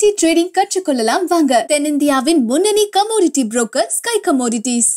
Commodity trading கற்றுக்கொள்ளலாம் வாங்க தென்னிந்தியாவின் முன்னணி கமோடிட்டி புரோக்கர் ஸ்கை கமோடிட்டிஸ்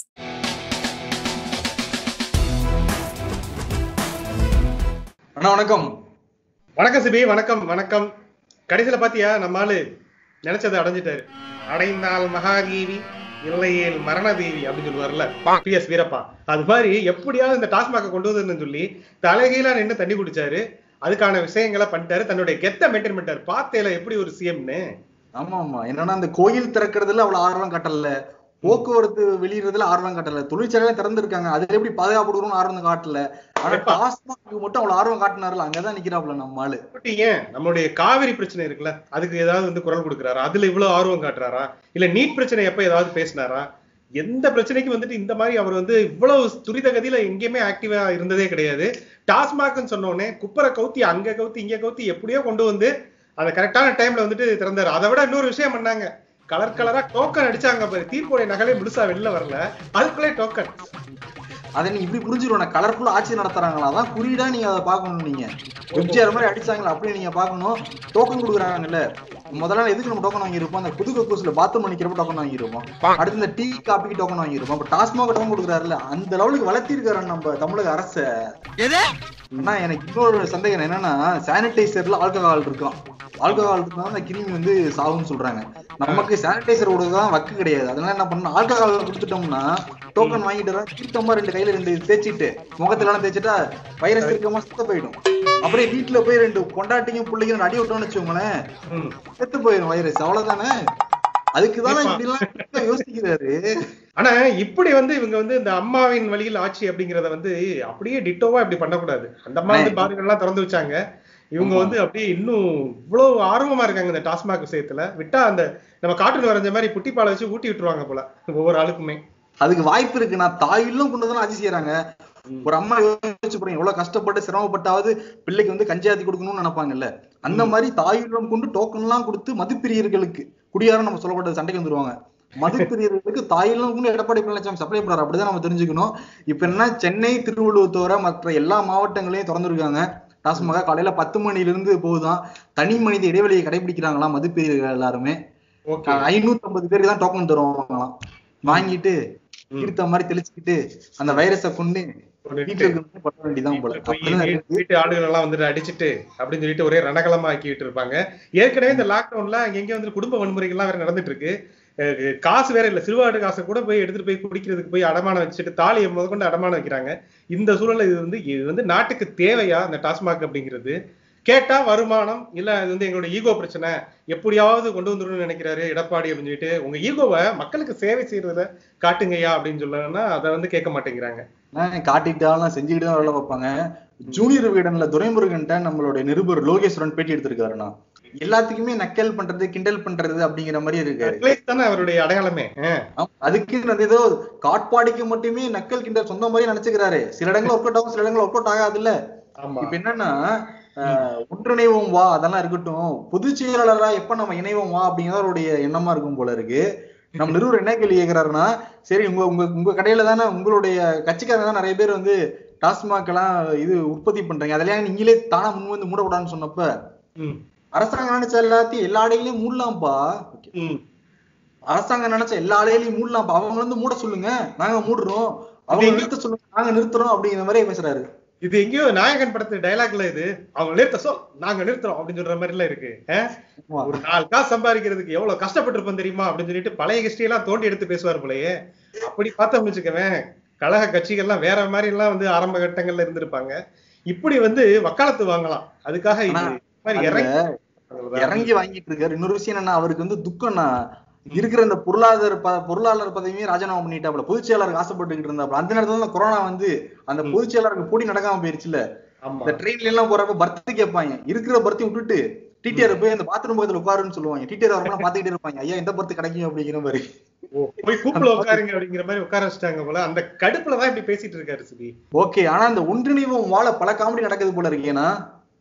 அண்ணா வணக்கம் வணக்கம் சிபி வணக்கம் வணக்கம் கடைசியில பாத்தியா நம்ம ஆளு நினைச்சதை அடைஞ்சிட்டாரு அடைந்தால் மகாதேவி இல்லையேல் மரணதேவி அப்படின்னு சொல்லுவார்ல பி எஸ் வீரப்பா அது மாதிரி எப்படியாவது இந்த டாஸ்மாக கொண்டு வந்ததுன்னு சொல்லி தலைகீழா நின்று தண்ணி குடிச்சாரு அதுக்கான விஷயங்களை பண்ணிட்டாரு தன்னுடைய கெத்த மெயின்டைன் பண்ணிட்டாரு பார்த்தேல எப்படி ஒரு சிஎம்னு ஆமா ஆமா என்னன்னா அந்த கோயில் திறக்கிறதுல அவ்வளவு ஆர்வம் காட்டல போக்குவரத்து வெளியிடுறதுல ஆர்வம் காட்டல தொழிற்சாலை திறந்திருக்காங்க அதுல எப்படி பாதுகாப்பு கொடுக்கணும்னு ஆர்வம் காட்டல ஆனா எப்பா? டாஸ்மாக் மட்டும் அவ்வளவு ஆர்வம் காட்டினார்ல அங்கதான் நிக்கிறாப்ல நம்ம ஆளு அப்படி ஏன் நம்மளுடைய காவிரி பிரச்சனை இருக்குல்ல அதுக்கு ஏதாவது வந்து குரல் கொடுக்குறாரா அதுல இவ்வளவு ஆர்வம் காட்டுறாரா இல்ல நீட் பிரச்சனை எப்ப ஏதாவது பேசினாரா எந்த பிரச்சனைக்கும் வந்துட்டு இந்த மாதிரி அவர் வந்து இவ்வளவு துரித கதியில எங்கேயுமே ஆக்டிவா இருந்ததே கிடையாது டாஸ்மாக்னு சொன்ன உடனே குப்பரை கவுத்தி அங்க கவுத்தி இங்க கவுத்தி எப்படியோ கொண்டு வந்து அந்த கரெக்டான டைம்ல வந்துட்டு திறந்தாரு அதை விட இன்னொரு விஷயம் பண்ணாங்க கலர் கலரா டோக்கன் அடிச்சாங்க பாரு தீர்ப்புடைய நகலே முழுசா வெளில வரல அதுக்குள்ளே டோக்கன் அதை நீ இப்படி புரிஞ்சுக்கணும் கலர்ஃபுல்லா ஆட்சி நடத்துறாங்களா அதான் குறியீடா நீங்க அதை பாக்கணும் நீங்க வெப்ஜிஆர் மாதிரி அடிச்சாங்களா அப்படி நீங்க பாக்கணும் டோக்கன் கொடுக்குறாங்கல்ல முதல்ல நாள் எதுக்கு நம்ம டோக்கன் வாங்கியிருப்போம் அந்த புது கக்கூஸ்ல பாத்ரூம் பண்ணிக்கிறப்ப டோக்கன் வாங்கியிருப்போம் அடுத்து இந்த டீ காப்பிக்கு டோக்கன் வாங்கியிருப்போம் அப்ப டாஸ்மாக டோக்கன் கொடுக்குறாருல்ல அந்த லெவலுக்கு வளர்த்திருக்காரு நம்ம தமிழக அரச ஆனா எனக்கு இன்னொரு சந்தேகம் என்னன்னா சானிடைசர்ல ஆல்கஹால் இருக்கும் ஆல்கஹால் இருந்தா அந்த கிருமி வந்து சாகும்னு சொல்றாங்க நமக்கு சானிடைசர் தான் வக்கு கிடையாது அதனால என்ன பண்ணணும் ஆல்கஹால் கொடுத்துட்டோம்னா டோக்கன் வாங்கிட்டு தீர்த்தமா ரெண்டு கையில ரெண்டு தேய்ச்சிட்டு முகத்துல எல்லாம் தேய்ச்சிட்டா வைரஸ் இருக்கமா சுத்த போயிடும் அப்புறம் வீட்டுல போய் ரெண்டு கொண்டாட்டியும் பிள்ளைங்க அடி விட்டோம்னு வச்சுக்கோங்களேன் ம். செத்து போயிடும் வைரஸ் அவ்வளவுதானே அதுக்குதானே ஏப்பா. இப்படி எல்லாம் யோசிக்கிறாரு ஆனா இப்படி வந்து இவங்க வந்து இந்த அம்மாவின் வழியில் ஆட்சி அப்படிங்கறத வந்து அப்படியே டிட்டோவா இப்படி பண்ணக்கூடாது அந்த அம்மா வந்து அண்ணே. பார்கள் எல்லாம் திறந்து வச்சாங்க இவங்க ஆமா. வந்து அப்படியே இன்னும் இவ்வளவு ஆர்வமா இருக்காங்க இந்த டாஸ்மாக் விஷயத்துல விட்டா அந்த நம்ம கார்ட்டூன் வரைஞ்ச மாதிரி குட்டி பாலை வச்சு ஊட்டி விட்டுருவாங்க போல ஒவ்வொரு ஆளுக்குமே அதுக்கு வாய்ப்பு இருக்கு நான் தாயிலும் கொண்டு வந்து ஆட்சி செய்யறாங்க ஒரு அம்மா யோசிச்சு பாருங்க எவ்வளவு கஷ்டப்பட்டு சிரமப்பட்டாவது பிள்ளைக்கு வந்து கஞ்சாத்தி கொடுக்கணும்னு நினைப்பாங்கல்ல அந்த மாதிரி தாயுள்ளம் கொண்டு டோக்கன் எல்லாம் கொடுத்து மதுப்பிரியர்களுக்கு குடியாரம் நம்ம சொல்லப்பட்டது சண்டைக்கு வந்துருவாங்க மதுப்பிரியர்களுக்கு தாயிலும் கொண்டு எடப்பாடி பழனிசாமி சப்ளை பண்றாரு அப்படிதான் நம்ம தெரிஞ்சுக்கணும் இப்ப என்ன சென்னை திருவள்ளுவர் தவிர மற்ற எல்லா மாவட்டங்களையும் திறந்துருக்காங்க டாஸ்மாக காலையில பத்து மணில இருந்து போகுதான் தனி மனித இடைவெளியை கடைபிடிக்கிறாங்களாம் மதுப்பிரியர்கள் எல்லாருமே ஓகே ஐநூத்தி ஐம்பது பேருக்கு தான் டோக்கன் தருவாங்களாம் வாங்கிட்டு தீர்த்த மாதிரி தெளிச்சுக்கிட்டு அந்த வைரஸ கொண்டு வீட்டுல இருந்து பண்ண வேண்டியதான் போல அப்படிதான் இருக்கு. வீட்டு ஆளுகள் எல்லாம் வந்துட்டு அடிச்சிட்டு அப்படின்னு சொல்லிட்டு ஒரே ரணகலமா ஆக்கிட்டு இருப்பாங்க ஏற்கனவே இந்த லாக்டவுன்ல அங்கங்க வந்து குடும்ப வன்முறைகள்லாம் வேற நடந்துட்டு இருக்கு அஹ் காசு வேற இல்ல சிறுவாடு காசை கூட போய் எடுத்துட்டு போய் குடிக்கிறதுக்கு போய் அடமானம் வச்சுட்டு தாலியை முதற்கொண்டு அடமானம் வைக்கிறாங்க இந்த சூழல்ல இது வந்து இது வந்து நாட்டுக்கு தேவையா இந்த டாஸ்மாக் அப்படிங்கிறது கேட்டா வருமானம் இல்ல இது வந்து எங்களோட ஈகோ பிரச்சனை எப்படியாவது கொண்டு வந்துடணும்னு நினைக்கிறாரு எடப்பாடி அப்படின்னு சொல்லிட்டு உங்க ஈகோவை மக்களுக்கு சேவை செய்யறதுல காட்டுங்கய்யா அப்படின்னு சொல்லணும்னா அதை வந்து கேட்க மாட்டேங்கிறாங்க ஆனா, காட்டிட்டாலும் செஞ்சுக்கிட்டு தான் வேலை பார்ப்பாங்க ஜூனியர் வீடன்ல துரைமுருகன்ட்ட நம்மளுடைய நிருபர் லோகேஸ்வரன் பேட்டி எடுத்திருக்காருண்ணா எல்லாத்துக்குமே நக்கல் பண்றது கிண்டல் பண்றது அப்படிங்கிற மாதிரி இருக்காரு பிளேஸ் தானே அவருடைய அடையாளமே அஹ். ஆமா, அதுக்கு வந்து ஏதோ காட்பாடிக்கு மட்டுமே நக்கல் கிண்டல் சொந்த மாதிரி நினைச்சுக்கிறாரு சில இடங்கள் ஒர்க் அவுட் ஆகும் சில இடங்கள் ஒர்க் அவுட் ஆகாதுல்ல ஆமா இப்ப என்னன்னா ஆஹ், ஒன்றிணைவோம் வா அதெல்லாம் இருக்கட்டும் பொதுச் செயலாளரா எப்ப நம்ம இணைவோம் வா அப்படிங்கிறத அவருடைய எண்ணமா இருக்கும் போல இருக்கு நம்ம நிறுவனர் என்ன கேள்வி கேக்குறாருன்னா சரி உங்க உங்க உங்க கடையில தானே உங்களுடைய கட்சிக்காரங்க தான் நிறைய பேர் வந்து டாஸ்மாக் எல்லாம் இது உற்பத்தி பண்றீங்க அதெல்லாம் நீங்களே தானா முன் வந்து மூடக்கூடாதுன்னு சொன்னப்ப ம், அரசாங்கம் நினைச்ச எல்லாத்தையும் எல்லா ஆடைகளையும் மூடலாம்ப்பா ம். அரசாங்கம் நினைச்ச எல்லா ஆடைகளையும் மூடலாம்ப்பா அவங்க வந்து மூட சொல்லுங்க நாங்க மூடுறோம் அவங்க இது எங்க- நிறுத்த சொல்லுங்க நாங்க நிறுத்துறோம் அப்படிங்கிற மாதிரி பேசுறாரு இது எங்கேயோ நாயகன் படத்து டைலாக்ல இது அவங்க நிறுத்த சொல் நாங்க நிறுத்துறோம் அப்படின்னு சொல்ற மாதிரி எல்லாம் இருக்கு அஹ்? ஆமா. ஒரு நாலு காசு சம்பாதிக்கிறதுக்கு எவ்வளவு கஷ்டப்பட்டிருப்போம் தெரியுமா அப்படின்னு சொல்லிட்டு பழைய ஹிஸ்டரி எல்லாம் தோண்டி எடுத்து பேசுவார் போலயே அப்படி பார்த்தோம் வச்சுக்கவேன் கழக கட்சிகள்லாம் வேற மாதிரி எல்லாம் வந்து ஆரம்ப கட்டங்கள்ல இருந்திருப்பாங்க இப்படி வந்து வக்காலத்து வாங்கலாம் அதுக்காக இது ஆனா, மாதிரி அந்த இறங்கி இறங்கி வாங்கிட்டு இருக்காரு இன்னொரு விஷயம் என்னன்னா அவருக்கு வந்து துக்கம்னா இருக்கிற இந்த பொருளாதார ப- பொருளாளர் பதவியுமே ராஜினாமா பண்ணிட்டாப்ல பொதுச் செயலாளருக்கு ஆசைப்பட்டுக்கிட்டு இருந்தாப்ல அந்த நேரத்துல தான் கொரோனா வந்து அந்த ம். பொதுச் செயலாளருக்கு போட்டி நடக்காம போயிருச்சுல ஆமா இந்த ட்ரெயின்ல எல்லாம் போறப்ப பர்த் கேட்பாங்க இருக்கிற பர்த்தி விட்டுட்டு டிடிஆர் போய் அந்த பாத்ரூம் பக்கத்துல உட்காருன்னு சொல்லுவாங்க டிடிஆர் வரப்ப பாத்துக்கிட்டே இருப்பாங்க ஐயா எந்த பர்த் கிடைக்கும் அப்படிங்கிற மாதிரி ஓ, போய் கூப்பிட உட்காருங்க அப்படிங்கிற மாதிரி உட்கார வச்சுட்டாங்க போல அந்த கடுப்புலதான் இப்படி பேசிட்டு இருக்காரு சுபி ஓகே ஆனா அந்த ஒன்றிணைவும் வாழ பல காமெடி நடக்குது போல இருக்கு ஏன்னா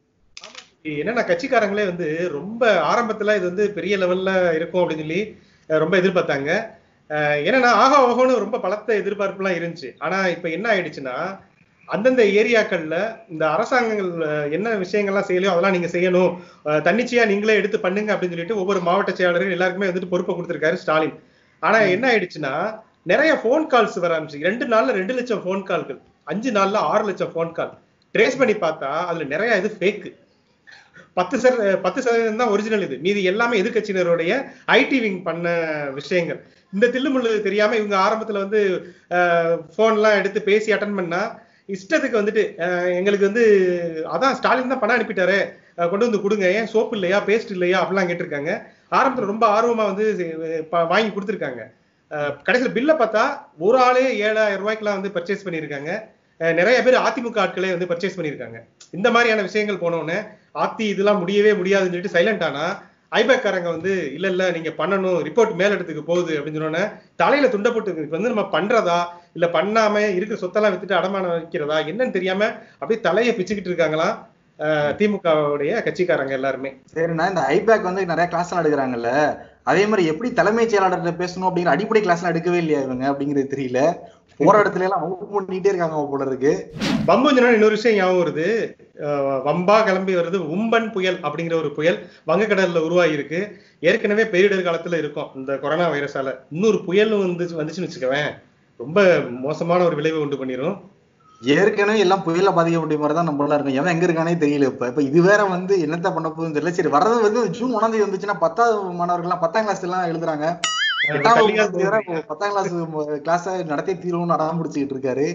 என்னன்னா கட்சிக்காரங்களே வந்து ரொம்ப ஆரம்பத்துல இது வந்து பெரிய லெவல்ல இருக்கும் அப்படின்னு சொல்லி அஹ், ரொம்ப எதிர்பார்த்தாங்க அஹ், என்னன்னா ஆகா ஓஹோன்னு ரொம்ப பலத்த எதிர்பார்ப்புலாம் இருந்துச்சு ஆனா இப்ப என்ன ஆயிடுச்சுன்னா அந்தந்த ஏரியாக்கள்ல இந்த அரசாங்கங்கள் அஹ், என்ன விஷயங்கள்லாம் செய்யலையோ அதெல்லாம் நீங்க செய்யணும் அஹ், தன்னிச்சையா நீங்களே எடுத்து பண்ணுங்க அப்படின்னு சொல்லிட்டு ஒவ்வொரு மாவட்ட செயலாளர்கள் எல்லாருக்குமே வந்துட்டு பொறுப்பை கொடுத்திருக்காரு ஸ்டாலின் ஆனா என்ன ஆயிடுச்சுன்னா நிறைய ஃபோன் கால்ஸ் வர ஆரம்பிச்சு ரெண்டு நாள்ல ரெண்டு லட்சம் ஃபோன் கால்கள் அஞ்சு நாள்ல ஆறு லட்சம் ஃபோன் கால் ட்ரேஸ் பண்ணி பார்த்தா அதுல நிறைய இது ஃபேக்கு பத்து சத பத்து சதவீதம் தான் ஒரிஜினல் இது மீதி எல்லாமே எதிர்க்கட்சியினருடைய ஐடி விங் பண்ண விஷயங்கள் இந்த தில்லுமுள்ளு தெரியாம இவங்க ஆரம்பத்துல வந்து போன்லாம் எடுத்து பேசி அட்டன் பண்ணா இஷ்டத்துக்கு வந்துட்டு அஹ், எங்களுக்கு வந்து அதான் ஸ்டாலின் தான் பணம் அனுப்பிட்டாரு அஹ், கொண்டு வந்து கொடுங்க ஏன் சோப்பு இல்லையா பேஸ்ட் இல்லையா அப்படிலாம் கேட்டிருக்காங்க ஆரம்பத்துல ரொம்ப ஆர்வமா வந்து அஹ், ப- வாங்கி கொடுத்துருக்காங்க கடைசியில் பில்லை பார்த்தா ஒரு ஆளே ஏழாயிரம் ரூபாய்க்குலாம் வந்து பர்ச்சேஸ் பண்ணியிருக்காங்க அஹ், நிறைய பேர் அதிமுக ஆட்களே வந்து பர்ச்சேஸ் பண்ணியிருக்காங்க இந்த மாதிரியான விஷயங்கள் போனோடனே ஆத்தி இதெல்லாம் முடியவே முடியாதுன்னு சொல்லிட்டு சைலண்ட் ஆனா ஐபேக்காரங்க வந்து இல்ல இல்ல நீங்க பண்ணணும் ரிப்போர்ட் மேலிடத்துக்கு போகுது அப்படின்னு சொன்னோன்னே தலையில துண்ட போட்டு இப்ப வந்து நம்ம பண்றதா இல்ல பண்ணாம இருக்கிற சொத்தெல்லாம் வித்துட்டு அடமானம் வைக்கிறதா என்னன்னு தெரியாம அப்படியே தலையை பிச்சுக்கிட்டு இருக்காங்களாம் அஹ், திமுகவுடைய கட்சிக்காரங்க எல்லாருமே சரிண்ணா இந்த ஐபேக் வந்து நிறைய கிளாஸ் எல்லாம் எடுக்கிறாங்கல்ல அதே மாதிரி எப்படி தலைமைச் செயலாளர்கிட்ட பேசணும் அப்படிங்கிற அடிப்படை கிளாஸ் எல்லாம் எடுக்கவே இல்லையா இவங்க அப்படிங்கிறது தெரியல போற இடத்துல எல்லாம் அவுட் பண்ணிட்டே இருக்காங்க போல இருக்கு பம்பு சொன்னா இன்னொரு விஷயம் ஞாபகம் வருது அஹ், வம்பா கிளம்பி வருது உம்பன் புயல் அப்படிங்கிற ஒரு புயல் வங்கக்கடல்ல உருவாகி இருக்கு ஏற்கனவே பேரிடர் காலத்துல இருக்கும் இந்த கொரோனா வைரஸால இன்னொரு புயல் வந்து வந்துச்சுன்னு வச்சுக்கவேன் ரொம்ப மோசமான ஒரு விளைவை உண்டு பண்ணிரும் ஏற்கனவே எல்லாம் புயல பாதிக்கப்பட்ட மாதிரி தான் நம்ம எல்லாம் இருக்கும் எவன் எங்க இருக்கானே தெரியல இப்ப இப்ப இது வேற வந்து என்னத்த பண்ண போகுதுன்னு தெரியல சரி வர்றது வந்து ஜூன் ஒன்னாம் தேதி வந்துச்சுன்னா பத்தாவது மாணவர்கள் எல்லாம் பத்தாம் கிளாஸ் எல்லாம் எழுதுறாங்க எட்டாம் வகுப்பு தள்ளியா வந்து வேற இப்போ பத்தாம் கிளாஸ் கிளாஸ் நடத்தி தீர்வுன்னு அடம் பிடிச்சிக்கிட்டு இருக்காரு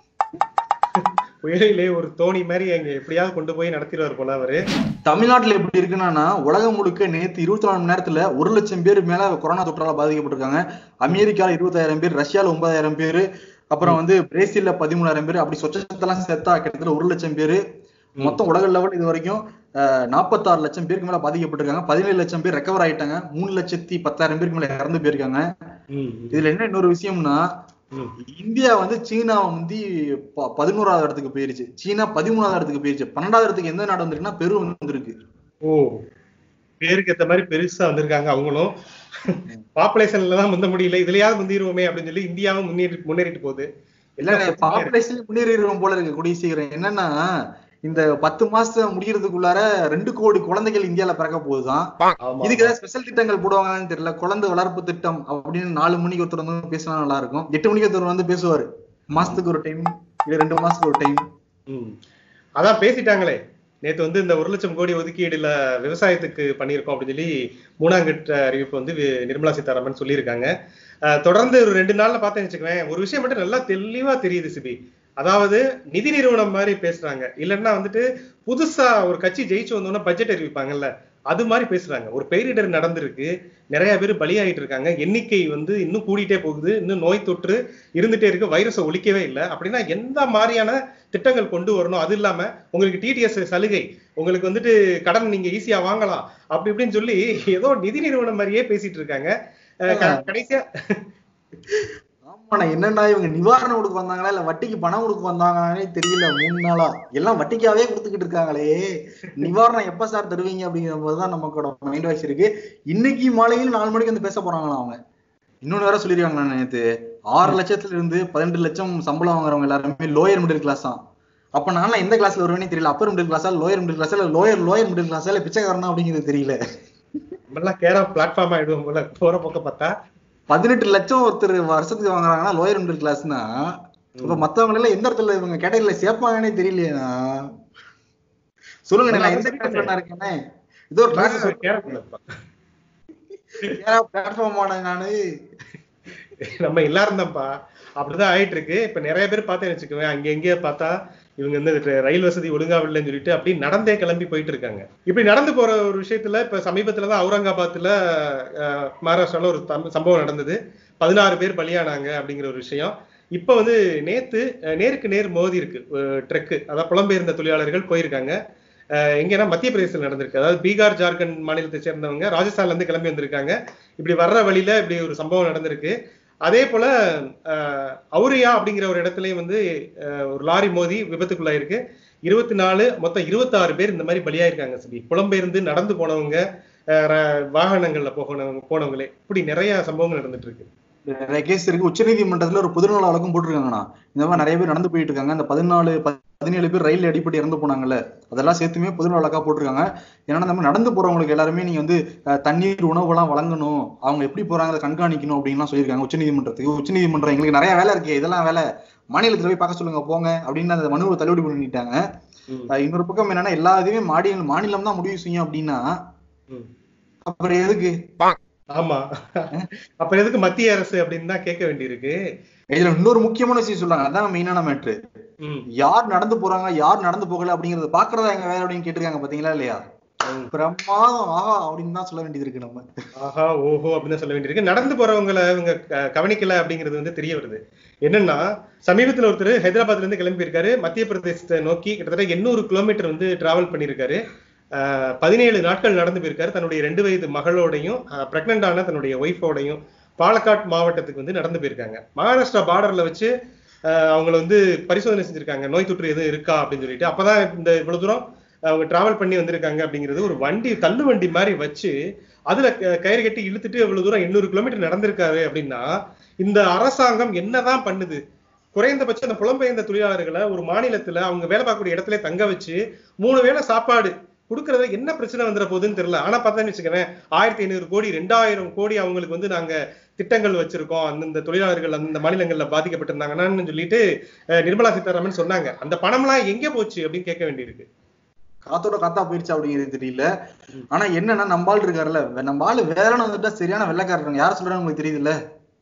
புயலிலே ஒரு தோணி மாதிரி அங்க எப்படியாவது கொண்டு போய் நடத்திடுவார் போல அவரு தமிழ்நாட்டுல எப்படி இருக்குன்னா உலகம் முழுக்க நேத்து இருபத்தி நாலு மணி நேரத்துல ஒரு லட்சம் பேர் மேல கொரோனா தொற்றால பாதிக்கப்பட்டிருக்காங்க அமெரிக்கால இருபத்தாயிரம் பேர் ரஷ்யால ஒன்பதாயிரம் பேர் அப்புறம் வந்து பிரேசில்ல பதிமூணாயிரம் பேர் அப்படி சொச்சத்தெல்லாம் சேர்த்தா கிட்டத்தட்ட ஒரு லட்சம் பேர் மொத்தம் உலக லெவல் இது வரைக்கும் அஹ், நாற்பத்தாறு லட்சம் பேருக்கு மேல பாதிக்கப்பட்டிருக்காங்க பதினேழு லட்சம் பேர் ரெக்கவர் ஆயிட்டாங்க மூணு லட்சத்தி பத்தாயிரம் பேருக்கு மேல இறந்து போயிருக்காங்க ம், இதுல என்ன இன்னொரு விஷயம்னா ம். இந்தியா வந்து சீனாவை வந்து ப- பதினோராவது இடத்துக்கு போயிருச்சு சீனா பதிமூணாவது இடத்துக்கு போயிருச்சு பன்னெண்டாவது இடத்துக்கு எந்த நாடு வந்திருக்குன்னா பெரு வந்திருக்கு ஓ பேருக்கு ஏத்த மாதிரி பெருசா வந்திருக்காங்க அவங்களும் பாப்புலேஷன்ல தான் முந்த முடியல இதுலயாவது முந்திருவோமே அப்படின்னு சொல்லி இந்தியாவும் முன்னேறி முன்னேறிட்டு போகுது இல்ல பாப்புலேஷன் முன்னேறிடுவோம் போல இருக்கு கூடிய சீக்கிரம் என்னன்னா இந்த பத்து மாசம் முடியறதுக்குள்ளார ரெண்டு கோடி குழந்தைகள் இந்தியால பிறக்க போகுதுதான் ஆமா. இதுக்கு ஏதாவது ஸ்பெஷல் திட்டங்கள் போடுவாங்கன்னு தெரியல குழந்தை வளர்ப்பு திட்டம் அப்படின்னு நாலு மணிக்கு ஒருத்தர் வந்து பேசினா நல்லா இருக்கும் எட்டு மணிக்கு ஒருத்தர் வந்து பேசுவாரு மாசத்துக்கு ஒரு டைம் இல்ல ரெண்டு மாசத்துக்கு ஒரு டைம் ம். அதான் பேசிட்டாங்களே நேத்து வந்து இந்த ஒரு லட்சம் கோடி ஒதுக்கீடுல விவசாயத்துக்கு பண்ணியிருக்கோம் அப்படின்னு சொல்லி மூணாம் கட்ட அறிவிப்பு வந்து வி- நிர்மலா சீதாராமன் சொல்லியிருக்காங்க அஹ், தொடர்ந்து ஒரு ரெண்டு நாள்ல பார்த்தேன்னு வச்சுக்கவேன் ஒரு விஷயம் மட்டும் நல்லா தெளிவா தெரியுது சிபி அதாவது நிதி நிறுவனம் மாதிரி பேசுறாங்க இல்லைன்னா வந்துட்டு புதுசா ஒரு கட்சி ஜெயிச்சு வந்தோன்னா பட்ஜெட் அறிவிப்பாங்கல்ல அது மாதிரி பேசுறாங்க ஒரு பேரிடர் நடந்திருக்கு நிறைய பேர் பலியாயிட்டு இருக்காங்க எண்ணிக்கை வந்து இன்னும் கூடிட்டே போகுது இன்னும் நோய் தொற்று இருந்துட்டே இருக்கு வைரஸை ஒழிக்கவே இல்லை அப்படின்னா எந்த மாதிரியான திட்டங்கள் கொண்டு வரணும் அது இல்லாம உங்களுக்கு டிடிஎஸ் சலுகை உங்களுக்கு வந்துட்டு கடன் நீங்க ஈஸியா வாங்கலாம் அப்படி இப்படின்னு சொல்லி ஏதோ நிதி நிறுவனம் மாதிரியே பேசிட்டு இருக்காங்க அஹ் க- கடைசியா ஆமாண்ணா என்னன்னா இவங்க நிவாரணம் கொடுக்க வந்தாங்களா இல்ல வட்டிக்கு பணம் கொடுக்க வந்தாங்களானே தெரியல மூணு நாளா எல்லாம் வட்டிக்காவே கொடுத்துக்கிட்டு இருக்காங்களே நிவாரணம் எப்ப சார் தருவீங்க அப்படிங்கிற போதுதான் நமக்கோட மைண்ட் வாய்ஸ் இருக்கு இன்னைக்கு மாலையில் நாலு மணிக்கு வந்து பேச போறாங்களா அவங்க இன்னொன்னு வேற சொல்லிருக்காங்க நேத்து ஆறு லட்சத்துல இருந்து பதினெட்டு லட்சம் சம்பளம் வாங்குறவங்க எல்லாருமே லோயர் மிடில் கிளாஸ் தான் அப்ப நான் எந்த கிளாஸ்ல வருவேனே தெரியல அப்பர் மிடில் கிளாஸா லோயர் மிடில் கிளாஸா இல்ல லோயர் லோயர் மிடில் கிளாஸா இல்ல பிச்சைக்காரனா அப்படிங்கிறது தெரியல நம்மளாம் கேரா பிளாட்ஃபார்ம் ஆயிடுவோம் போல போற பக்கம் பார்த்தா பதினெட்டு லட்சம் ஒருத்தர் வருஷத்துக்கு வாங்குறாங்கன்னா லோயர் மிடில் கிளாஸ்னா இப்ப மத்தவங்க எல்லாம் எந்த இடத்துல இவங்க கேட்டகரியில சேர்ப்பாங்கன்னே தெரியலையா சொல்லுங்க நான் எந்த கிளாஸ்ல இருக்கேனே இதோ ஒரு கிளாஸ் கேரா பிளாட்ஃபார்ம். பிளாட்ஃபார்ம் ஆன நானு நம்ம எல்லாரும் தான்ப்பா அப்படிதான் ஆயிட்டு இருக்கு இப்ப நிறைய பேர் பார்த்தேன்னு வச்சுக்கோவேன் அங்க எங்கேயே பார்த்தா இவங்க வந்து ர- ரயில் வசதி ஒழுங்கா இல்லைன்னு சொல்லிட்டு அப்படி நடந்தே கிளம்பி போயிட்டு இருக்காங்க இப்படி நடந்து போற ஒரு விஷயத்துல இப்ப சமீபத்துல தான் அவுரங்காபாத்ல அஹ், மகாராஷ்டிரால ஒரு தம்- சம்பவம் நடந்தது பதினாறு பேர் பலியானாங்க அப்படிங்கிற ஒரு விஷயம் இப்ப வந்து நேத்து அஹ், நேருக்கு நேர் மோதி இருக்கு ட்ரெக்கு அதாவது புலம்பெயர்ந்த தொழிலாளர்கள் போயிருக்காங்க அஹ், எங்கன்னா மத்திய பிரதேசத்தில் நடந்திருக்கு அதாவது பீகார் ஜார்க்கண்ட் மாநிலத்தை சேர்ந்தவங்க ராஜஸ்தான்ல இருந்து கிளம்பி வந்திருக்காங்க இப்படி வர்ற வழியில இப்படி ஒரு சம்பவம் நடந்திருக்கு அதே போல அஹ், அவுரியா அப்படிங்கிற ஒரு இடத்துலயும் வந்து அஹ், ஒரு லாரி மோதி விபத்துக்குள்ளாயிருக்கு இருபத்தி நாலு மொத்தம் இருபத்தாறு பேர் இந்த மாதிரி பலியாயிருக்காங்க சரி புலம்பெயர்ந்து நடந்து போனவங்க அஹ், ர- வாகனங்கள்ல போனவங்க போனவங்களே இப்படி நிறைய சம்பவங்கள் நடந்துட்டு இருக்கு நிறைய கேஸ் இருக்கு உச்சநீதிமன்றத்துல ஒரு பொதுநல வழக்கம் போட்டிருக்காங்கண்ணா இந்த மாதிரி நிறைய பேர் நடந்து போயிட்டு இருக்காங்க அந்த பதினாலு பதினேழு பேர் ரயில் அடிப்பட்டு இறந்து போனாங்கல்ல அதெல்லாம் சேர்த்துமே பொதுநல வழக்கா போட்டிருக்காங்க ஏன்னா நம்ம நடந்து போறவங்களுக்கு எல்லாருமே நீங்க வந்து அஹ், தண்ணீர் உணவு எல்லாம் வழங்கணும் அவங்க எப்படி போறாங்க அதை கண்காணிக்கணும் அப்படின்லாம் சொல்லியிருக்காங்க உச்சநீதிமன்றத்துக்கு உச்சநீதிமன்றம் எங்களுக்கு நிறைய வேலை இருக்கு இதெல்லாம் வேலை மாநிலத்துல போய் பார்க்க சொல்லுங்க போங்க அப்படின்னு அந்த மனுவை தள்ளுபடி பண்ணிட்டாங்க ம், அஹ், இன்னொரு பக்கம் என்னன்னா எல்லா இதுவுமே மாநில மாநிலம் தான் முடிவு செய்யும் அப்படின்னா ம். அப்புறம் எதுக்கு ஆமா அப்புறம் எதுக்கு மத்திய அரசு அப்படின்னு தான் கேட்க வேண்டியிருக்கு இதுல இன்னொரு முக்கியமான விஷயம் சொல்றாங்க அதான் மெயினான மேட்ரு ம், யார் நடந்து போறாங்க யார் நடந்து போகல அப்படிங்கறத பாக்குறதா எங்க வேலை அப்படின்னு கேட்டிருக்காங்க பாத்தீங்களா இல்லையா ம். பிரமாதம் ஆஹா அப்படின்னு தான் சொல்ல வேண்டியது இருக்கு நம்ம ஆஹா ஓஹோ அப்படின்னு தான் சொல்ல வேண்டியிருக்கு நடந்து போறவங்களை இவங்க க- கவனிக்கல அப்படிங்கிறது வந்து தெரிய வருது என்னன்னா சமீபத்துல ஒருத்தர் ஹைதராபாத்ல இருந்து கிளம்பி இருக்காரு மத்திய பிரதேசத்தை நோக்கி கிட்டத்தட்ட எண்ணூறு கிலோமீட்டர் வந்து டிராவல் பண்ணியிருக்காரு ஆஹ் பதினேழு நாட்கள் நடந்து போயிருக்காரு தன்னுடைய ரெண்டு வயது மகளோடையும் பிரெக்னென்ட் ஆன தன்னுடைய ஒய்ஃபோடையும் பாலக்காட் மாவட்டத்துக்கு வந்து நடந்து போயிருக்காங்க மகாராஷ்டிரா பார்டர்ல வச்சு ஆஹ் அவங்கள வந்து பரிசோதனை செஞ்சிருக்காங்க நோய் தொற்று எதுவும் இருக்கா அப்படின்னு சொல்லிட்டு அப்பதான் இந்த இவ்வளவு தூரம் அவங்க டிராவல் பண்ணி வந்திருக்காங்க அப்படிங்கிறது ஒரு வண்டி தள்ளு வண்டி மாதிரி வச்சு அதுல க- கயிறு கட்டி இழுத்துட்டு இவ்வளவு தூரம் எண்ணூறு கிலோமீட்டர் நடந்திருக்காரு அப்படின்னா இந்த அரசாங்கம் என்னதான் பண்ணுது குறைந்தபட்சம் அந்த புலம்பெயர்ந்த தொழிலாளர்களை ஒரு மாநிலத்துல அவங்க வேலை பார்க்கக்கூடிய இடத்துல தங்க வச்சு மூணு வேளை சாப்பாடு கொடுக்கறத என்ன பிரச்சனை வந்துட போகுதுன்னு தெரியல ஆனா பார்த்தேன்னு வச்சுக்கவேன் ஆயிரத்தி ஐநூறு கோடி ரெண்டாயிரம் கோடி அவங்களுக்கு வந்து நாங்க திட்டங்கள் வச்சிருக்கோம் அந்தந்த தொழிலாளர்கள் அந்தந்த மாநிலங்கள்ல பாதிக்கப்பட்டிருந்தாங்கன்னு சொல்லிட்டு அஹ், நிர்மலா சீதாராமன் சொன்னாங்க அந்த பணம்லாம் எங்க போச்சு அப்படின்னு கேட்க வேண்டியிருக்கு காத்தோட காத்தா போயிருச்சு அப்படிங்கிறது தெரியல ஆனா என்னன்னா நம்ம ஆள் இருக்காருல்ல வே- நம்ம ஆளு வேலைன்னு வந்துட்டா சரியான வெள்ளக்காரங்க யார் சொல்றாங்க உங்களுக்கு தெரியுதுல்ல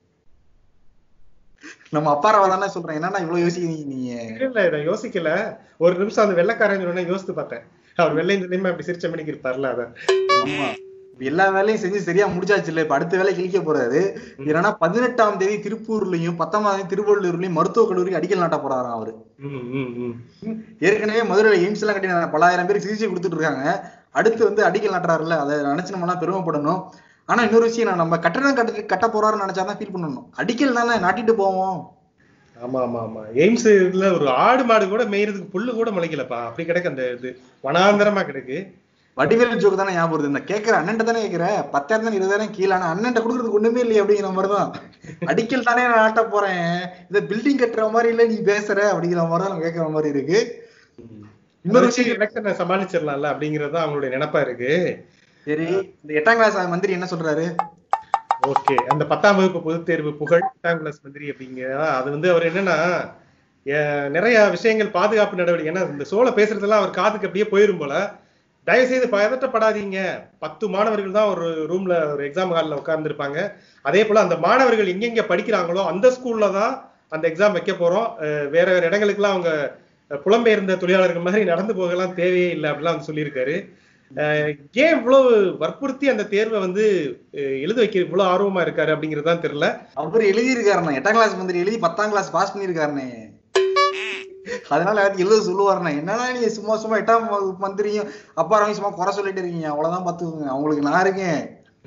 நம்ம அப்பாராவ தானே சொல்றேன் என்னன்னா இவ்வளவு யோசிக்கிறீங்க நீங்க இல்ல இதை யோசிக்கல ஒரு நிமிஷம் அந்த வெள்ளைக்காரன் சொன்னா யோசித்து பார்த்தேன் அவர் வெள்ளை தெரியுமா இப்படி சிரிச்ச மணிக்கு இருப்பார்ல அத ஆமா இப்ப எல்லா வேலையும் செஞ்சு சரியா முடிச்சாச்சு இல்ல இப்ப அடுத்த வேலை கிழிக்க போறாரு ஏன்னா பதினெட்டாம் தேதி திருப்பூர்லயும் பத்தொன்பதாம் தேதி திருவள்ளூர்லயும் மருத்துவக் கல்லூரி அடிக்கல் நாட்ட போறாராம் அவரு ம், ம், ம். ஏற்கனவே மதுரையில எய்ம்ஸ் எல்லாம் கட்டி பல்லாயிரம் பேருக்கு சிகிச்சை கொடுத்துட்டு இருக்காங்க அடுத்து வந்து அடிக்கல் நாட்டுறாருல்ல அதை நினைச்சு நம்ம எல்லாம் பெருமைப்படணும் ஆனா இன்னொரு விஷயம் நான் நம்ம கட்டணம் கட்ட கட்ட போறாருன்னு நினைச்சாதான் ஃபீல் பண்ணணும் அடிக்கல் தானே நாட்டிட்டு போவோம் ஆமா ஆமா ஆமா எய்ம்ஸ் இதுல ஒரு ஆடு மாடு கூட மேயறதுக்கு புல்லு கூட முளைக்கலப்பா அப்படி கிடக்கு அந்த இது வனாந்தரமா கிடக்கு வடிவேல் ஜோக்கு தானே ஞாபகம் வருது இந்த கேட்கிற அண்ணன்ட்ட தானே கேட்கிற பத்தாயிரம் தானே இருபதாயிரம் கீழே ஆனா அண்ணன்ட்ட கொடுக்கறதுக்கு ஒண்ணுமே இல்லையே அப்படிங்கிற மாதிரிதான் அடிக்கல் தானே நான் நாட்ட போறேன் இதை பில்டிங் கட்டுற மாதிரி இல்ல நீ பேசுற அப்படிங்கிற மாதிரி தான் நம்ம கேட்கிற மாதிரி இருக்கு இன்னொரு விஷயம் எலெக்ஷனை சமாளிச்சிடலாம்ல அப்படிங்கறது தான் அவங்களுடைய நினைப்பா இருக்கு சரி இந்த எட்டாம் கிளாஸ் மந்திரி என்ன சொல்றாரு ஓகே அந்த பத்தாம் வகுப்பு பொதுத் தேர்வு புகழ் எட்டாம் கிளாஸ் மந்திரி அப்படிங்க அது வந்து அவர் என்னன்னா அஹ், நிறைய விஷயங்கள் பாதுகாப்பு நடவடிக்கை ஏன்னா இந்த சோழ பேசுறதெல்லாம் அவர் காதுக்கு அப்படியே போயிரும் போல தயவு செய்து பதட்டப்படாதீங்க பத்து மாணவர்கள் தான் ஒரு ரூம்ல ஒரு எக்ஸாம் ஹாலில் உட்கார்ந்துருப்பாங்க அதே போல அந்த மாணவர்கள் எங்கெங்க படிக்கிறாங்களோ அந்த ஸ்கூல்ல தான் அந்த எக்ஸாம் வைக்க போறோம் அஹ், வேற வேற இடங்களுக்குலாம் அவங்க அஹ், புலம்பெயர்ந்த தொழிலாளர்கள் மாதிரி நடந்து போகலாம் தேவையே இல்லை அப்படிலாம் வந்து சொல்லியிருக்காரு அஹ், ஏன் இவ்வளவு வற்புறுத்தி அந்த தேர்வை வந்து அஹ், எழுத வைக்க இவ்வளவு ஆர்வமா இருக்காரு அப்படிங்கிறது தான் தெரியல அவர் எழுதி இருக்காருண்ணா எட்டாம் கிளாஸ் மந்திரி எழுதி பத்தாம் கிளாஸ் பாஸ் பண்ணிருக்காருண்ணே அதனால யாராவது எழுத சொல்லுவாருண்ணே என்னன்னா நீங்க சும்மா சும்மா எட்டாம் வகுப்பு மந்திரியும் அப்பா ரவி சும்மா குறை சொல்லிட்டு இருக்கீங்க அவ்வளவுதான் பாத்துக்கோங்க அவங்களுக்கு நான் இருக்கேன்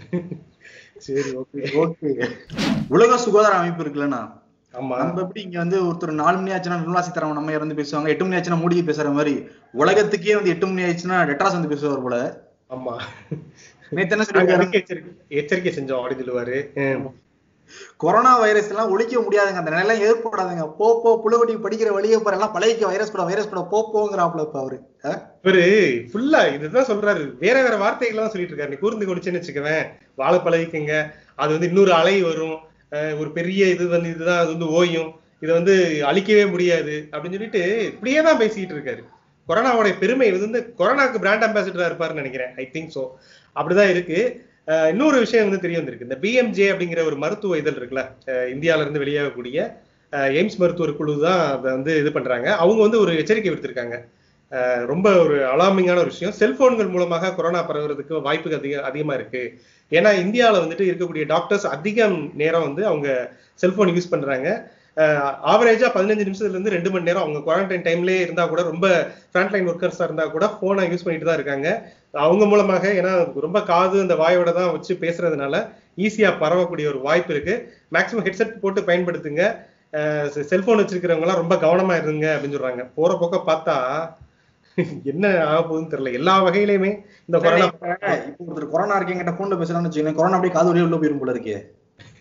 சரி ஓகே ஓகே உலக சுகாதார அமைப்பு இருக்குல்லண்ணா ஆமா நம்ம எப்படி இங்க வந்து ஒருத்தர் நாலு மணி ஆச்சுன்னா நிர்மலா சீதாராமன் நம்ம இறந்து பேசுவாங்க எட்டு மணி ஆச்சுன்னா மோடி பேசுற மாதிரி உலகத்துக்கே வந்து எட்டு மணி ஆச்சுன்னா டெட்ராஸ் வந்து பேசுவார் போல ஆமா நேத்து என்ன நாங்க சொல்லிருக்காரு அதுக்கு எச்சரிக்கை எச்சரிக்கை செஞ்சோம் அப்படின்னு சொல்லுவாரு ஹம். கொரோனா வைரஸ் எல்லாம் ஒழிக்க முடியாதுங்க அந்த நிலையெல்லாம் ஏற்படாதுங்க போ போ புலவட்டி படிக்கிற வழியை போற எல்லாம் பழகிக்க வைரஸ் கூட வைரஸ் கூட போ போங்கிறாப்ல இப்ப அவரு அஹ்? இவரு ஃபுல்லா இதுதான் சொல்றாரு வேற வேற வார்த்தைகள் தான் சொல்லிட்டு இருக்காரு நீ கூர்ந்து குடிச்சுன்னு வச்சுக்கவேன் வாழ பழகிக்கங்க அது வந்து இன்னொரு அலை வரும் அஹ் ஒரு பெரிய இது வந்து இதுதான் அது வந்து ஓயும் இதை வந்து அழிக்கவே முடியாது அப்படின்னு சொல்லிட்டு இப்படியே தான் பேசிக்கிட்டு இருக்காரு கொரோனாவோட பெருமை இது வந்து கொரோனாக்கு பிராண்ட் அம்பாசிடரா இருப்பாருன்னு நினைக்கிறேன் ஐ திங்க் சோ அப்படிதான் இருக்கு அஹ் இன்னொரு விஷயம் வந்து தெரிய வந்திருக்கு இந்த பிஎம்ஜே அப்படிங்கிற ஒரு மருத்துவ இதழ் இருக்குல்ல அஹ் இந்தியால இருந்து வெளியாகக்கூடிய அஹ் எய்ம்ஸ் மருத்துவர் குழு தான் அதை வந்து இது பண்றாங்க அவங்க வந்து ஒரு எச்சரிக்கை விடுத்திருக்காங்க அஹ் ரொம்ப ஒரு அலாமிங்கான ஒரு விஷயம் செல்போன்கள் மூலமாக கொரோனா பரவுறதுக்கு வாய்ப்பு அதிக அதிகமா இருக்கு ஏன்னா இந்தியாவில் வந்துட்டு இருக்கக்கூடிய டாக்டர்ஸ் அதிகம் நேரம் வந்து அவங்க செல்போன் யூஸ் பண்றாங்க ஆவரேஜா பதினஞ்சு நிமிஷத்துல இருந்து ரெண்டு மணி நேரம் அவங்க குவாரண்டைன் டைம்லேயே இருந்தா கூட ரொம்ப ஃப்ரண்ட்லைன் ஒர்க்கர்ஸா இருந்தா கூட போனை யூஸ் பண்ணிட்டு தான் இருக்காங்க அவங்க மூலமாக ஏன்னா ரொம்ப காது அந்த வாயோட தான் வச்சு பேசுறதுனால ஈஸியா பரவக்கூடிய ஒரு வாய்ப்பு இருக்கு மேக்ஸிமம் ஹெட்செட் போட்டு பயன்படுத்துங்க செல்போன் வச்சிருக்கிறவங்க எல்லாம் ரொம்ப கவனமா இருங்க அப்படின்னு சொல்றாங்க போற போக்க பார்த்தா என்ன ஆக போகுதுன்னு தெரியல எல்லா வகையிலுமே இந்த கொரோனா இப்ப ஒருத்தர் கொரோனா இருக்கீங்கிட்ட போன்ல பேசுறான்னு வச்சுக்கோங்க கொரோனா அப்படியே காது வழியா உள்ள போயிரும் போல இருக்கே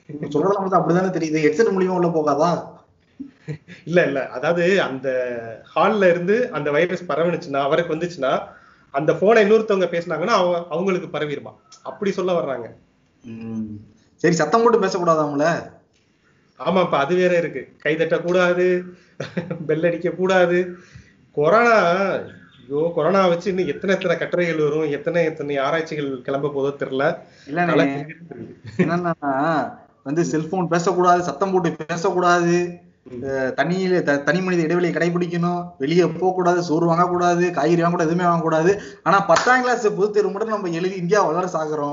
சொல்றதெல்லாம் வந்து அப்படிதானே தெரியுது ஹெட்செட் மூலியமா உள்ள போகாதா இல்ல இல்ல அதாவது அந்த ஹால்ல இருந்து அந்த வைரஸ் பரவுனுச்சுன்னா அவருக்கு வந்துச்சுன்னா அந்த போனை இன்னொருத்தவங்க பேசுனாங்கன்னா அவங்க அவங்களுக்கு பரவிடுமா அப்படி சொல்ல வர்றாங்க ம். சரி சத்தம் போட்டு பேசக்கூடாதாம்ல ஆமாப்பா அது வேற இருக்கு கை தட்டக்கூடாது பெல் அடிக்க கூடாது கொரோனா ஐயோ கொரோனா வச்சு இன்னும் எத்தனை எத்தனை கட்டுரைகள் வரும் எத்தனை எத்தனை ஆராய்ச்சிகள் கிளம்ப போதோ தெரியல இல்லண்ணே நல்லா தெரிஞ்சிருக்கு. என்னன்னா வந்து செல்போன் பேசக்கூடாது சத்தம் போட்டு பேசக்கூடாது அஹ் தனியில த- தனி மனித இடைவெளியை கடைபிடிக்கணும் வெளியே போக கூடாது சோறு வாங்கக்கூடாது காய்கறி வாங்கக்கூடாது எதுவுமே வாங்கக்கூடாது ஆனா பத்தாம் கிளாஸ் பொதுத் தேர்வு மட்டும் நம்ம எழுதி இந்தியா வளர சாகுறோம்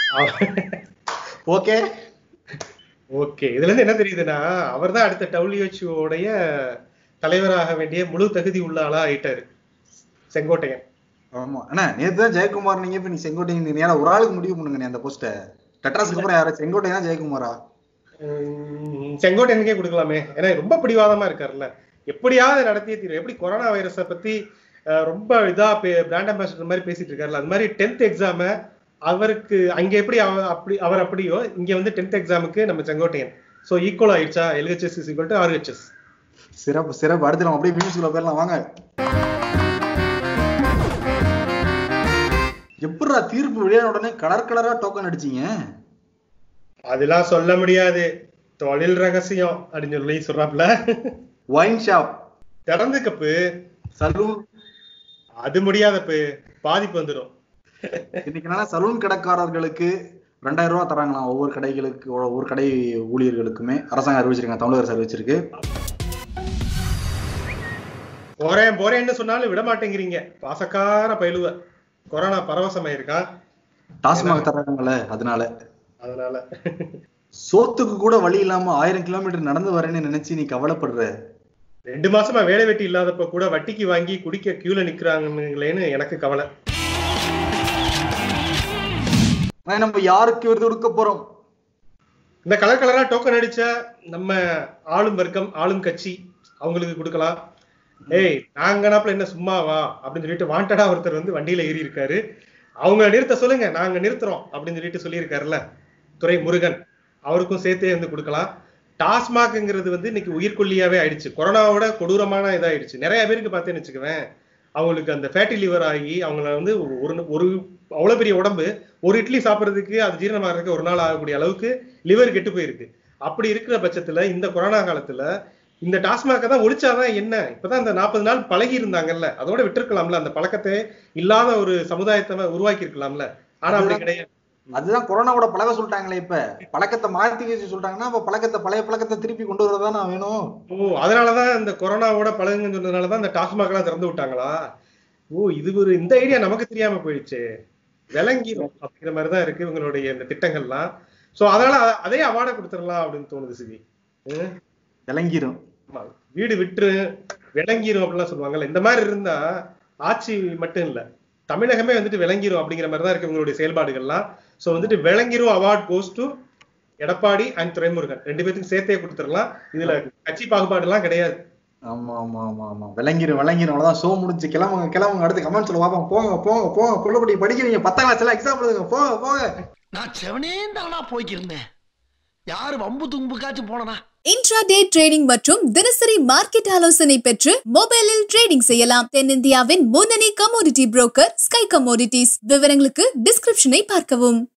ஓகே ஓகே இதுல இருந்து என்ன தெரியுதுன்னா அவர்தான் அடுத்த WHO உடைய தலைவராக வேண்டிய முழு தகுதி உள்ள ஆளா ஆயிட்டாரு செங்கோட்டையன் ஆமா அண்ணா நேத்து தான் ஜெயக்குமார் நீங்க இப்ப நீ செங்கோட்டையன் நீ யாரா ஒரு ஆளுக்கு முடிவு பண்ணுங்க நீ அந்த போஸ்ட டெட்ராஸ்க்கு அப்புறம் யாரா செங்கோட்டையனா ஜெயக்குமாரா உம், செங்கோட்டையனுக்கே கொடுக்கலாமே ஏன்னா ரொம்ப பிடிவாதமா இருக்காருல்ல எப்படியாவது நடத்தியே தீரும் எப்படி கொரோனா வைரஸை பத்தி அஹ், ரொம்ப இதா பிராண்ட் அம்பாசிடர் மாதிரி பேசிட்டு இருக்காருல்ல அது மாதிரி டென்த் எக்ஸாம அவருக்கு அங்க எப்படி அவ- அப்படி அவர் அப்படியோ இங்க வந்து டென்த் எக்ஸாமுக்கு நம்ம செங்கோட்டையன் சோ ஈக்குவல் ஆயிடுச்சா LHS is equal to RHS சிறப்பு சிறப்பு அடுத்து நம்ம அப்படியே மியூசிக்ல போயிடலாம் வாங்க எப்படிடா தீர்ப்பு வெளியான உடனே கலர் கலரா டோக்கன் அடிச்சீங்க அதெல்லாம் சொல்ல முடியாது தொழில் ரகசியம் அப்படின்னு சொல்லி சொல்றாப்ல ஒயின் ஷாப் திறந்து கப்பு சலூன் அது முடியாதப்பு பாதிப்பு வந்துடும் இன்னைக்கு என்னன்னா சலூன் கடைக்காரர்களுக்கு ரெண்டாயிரம் ரூபாய் தராங்களாம் ஒவ்வொரு கடைகளுக்கு ஒவ்வொரு கடை ஊழியர்களுக்குமே அரசாங்கம் அறிவிச்சிருக்காங்க தமிழக அரசு அறிவிச்சிருக்கு போறேன் போறேன்னு சொன்னாலும் விட மாட்டேங்கிறீங்க பாசக்கார பயிலுவ கொரோனா பரவசமாயிருக்கான் டாஸ்மாக் தராங்கல்ல அதனால அதனால சோத்துக்கு கூட வழி இல்லாம ஆயிரம் கிலோமீட்டர் நடந்து வரேன்னு நினைச்சு நீ கவலைப்படுற ரெண்டு மாசமா வேலை வெட்டி இல்லாதப்ப கூட வட்டிக்கு வாங்கி குடிக்க கியூல நிக்கிறாங்களேன்னு எனக்கு கவலை ஆனா நம்ம யாருக்கு விருது கொடுக்க போறோம் இந்த கலர் கலரா டோக்கன் அடிச்ச நம்ம ஆளும் வர்க்கம் ஆளும் கட்சி அவங்களுக்கு கொடுக்கலாம் ஏய் நாங்கனாப்ல என்ன சும்மாவா அப்படின்னு சொல்லிட்டு வாண்டடா ஒருத்தர் வந்து வண்டியில ஏறி இருக்காரு அவங்க நிறுத்த சொல்லுங்க நாங்க நிறுத்துறோம் அப்படின்னு சொல்லிட்டு சொல்லியிருக்காருல்ல துரை முருகன் அவருக்கும் சேர்த்தே வந்து கொடுக்கலாம் டாஸ்மாக்ங்கிறது வந்து இன்னைக்கு உயிர்கொல்லியாவே ஆயிடுச்சு கொரோனாவோட கொடூரமான இதாயிடுச்சு நிறைய பேருக்கு பார்த்தேன்னு வச்சுக்குவேன் அவங்களுக்கு அந்த ஃபேட்டி லிவர் ஆகி அவங்கள வந்து ஒரு ஒரு அவ்வளவு பெரிய உடம்பு ஒரு இட்லி சாப்பிடுறதுக்கு அது ஜீரணமாகறதுக்கு ஒரு நாள் ஆகக்கூடிய அளவுக்கு லிவர் கெட்டு போயிருக்கு அப்படி இருக்கிற பட்சத்துல இந்த கொரோனா காலத்துல இந்த டாஸ்மாக தான் ஒழிச்சாதான் என்ன இப்பதான் இந்த நாற்பது நாள் பழகி இருந்தாங்கல்ல அதோட விட்டுருக்கலாம்ல அந்த பழக்கத்தை இல்லாத ஒரு சமுதாயத்தை உருவாக்கி இருக்கலாம்ல ஆனா அப்படி கிடையாது அதுதான் கொரோனாவோட பழக சொல்லிட்டாங்களே இப்ப பழக்கத்தை மாத்தி வச்சு சொல்லிட்டாங்கன்னா அப்ப பழக்கத்தை பழைய பழக்கத்தை திருப்பி கொண்டு வரதானே வேணும் ஓ அதனாலதான் இந்த கொரோனாவோட பழகுங்கன்னு சொன்னதுனாலதான் இந்த டாஸ்மாக் எல்லாம் திறந்து விட்டாங்களா ஓ இது ஒரு இந்த ஐடியா நமக்கு தெரியாம போயிடுச்சு விளங்கிரும் அப்படிங்கிற மாதிரிதான் இருக்கு இவங்களுடைய இந்த திட்டங்கள்லாம் சோ அதனால அ- அதே அவார்டை கொடுத்துடலாம் அப்படின்னு தோணுது சிவி ம். விளங்கிரும் ஆமா. வீடு விட்டுரு விளங்கிரும் அப்படிலாம் சொல்லுவாங்கல்ல இந்த மாதிரி இருந்தா ஆட்சி மட்டும் இல்ல தமிழகமே வந்துட்டு விளங்கிரும் அப்படிங்கிற மாதிரி தான் இருக்கு இவங்களுடைய செயல்பாடுகள்லாம் சோ வந்துட்டு விளங்கிரும் award goes to Edappadi and Duraimurugan ரெண்டு பேத்துக்கும் சேர்த்தே கொடுத்துடலாம் இதுல கட்சி பாகுபாடு எல்லாம் கிடையாது ஆமா ஆமா ஆமா ஆமா விளங்கிரும் விளங்கிரும் அவ்வளவுதான் ஷோ முடிஞ்சு கிளம்புங்க கிளம்புங்க அடுத்து கமெண்ட்ஸ்ல பார்ப்போம் போங்க போங்க போங்க புள்ளப்படி படிக்கிறீங்க பத்தாம் கிளாஸ் எல்லாம் எக்ஸாம் எழுதுங்க போங்க போங்க நான் செவனே தானா போய்க்கிருந்தேன் யாரு வம்பு தும்புக்காச்சும் போனனா இன்ட்ராடே ட்ரேடிங் மற்றும் தினசரி மார்க்கெட் ஆலோசனை பெற்று மொபைலில் ட்ரேடிங் செய்யலாம் தென்னிந்தியாவின் முன்னணி கமோடிட்டி புரோக்கர் ஸ்கை கமோடிட்டிஸ் விவரங்களுக்கு டிஸ்கிரிப்ஷனை பார்க்கவும்